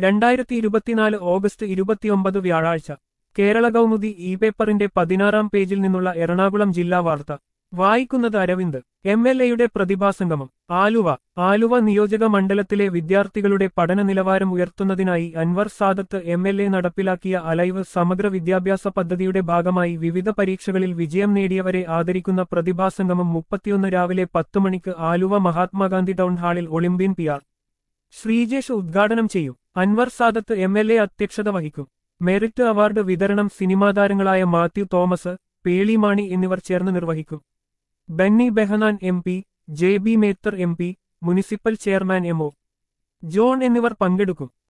രണ്ടായിരത്തി ഇരുപത്തിനാല് ഓഗസ്റ്റ് ഇരുപത്തിയൊമ്പത് വ്യാഴാഴ്ച കേരള കൗമുദി ഇ പേപ്പറിന്റെ പതിനാറാം പേജിൽ നിന്നുള്ള എറണാകുളം ജില്ലാ വാർത്ത വായിക്കുന്നത് അരവിന്ദ് എം എൽ എയുടെ പ്രതിഭാസംഗമം ആലുവ ആലുവ നിയോജക മണ്ഡലത്തിലെ വിദ്യാർത്ഥികളുടെ പഠന നിലവാരം ഉയർത്തുന്നതിനായി Anwar Sadath M L A നടപ്പിലാക്കിയ അലൈവ് സമഗ്ര വിദ്യാഭ്യാസ പദ്ധതിയുടെ ഭാഗമായി വിവിധ പരീക്ഷകളിൽ വിജയം നേടിയവരെ ആദരിക്കുന്ന പ്രതിഭാസംഗമം മുപ്പത്തിയൊന്ന് രാവിലെ പത്ത് മണിക്ക് ആലുവ മഹാത്മാഗാന്ധി ടൗൺ ഹാളിൽ ഒളിമ്പ്യൻ പി ആർ ശ്രീജേഷ് ഉദ്ഘാടനം ചെയ്യും Anwar Sadath M L A അധ്യക്ഷത വഹിക്കും മെറിറ്റ് അവാർഡ് വിതരണം സിനിമാ താരങ്ങളായ മാത്യു തോമസ് പേളിമാണി എന്നിവർ ചേർന്ന് നിർവഹിക്കും Benny Behanan M P J B Mather M P municipal chairman M O John എന്നിവർ പങ്കെടുക്കും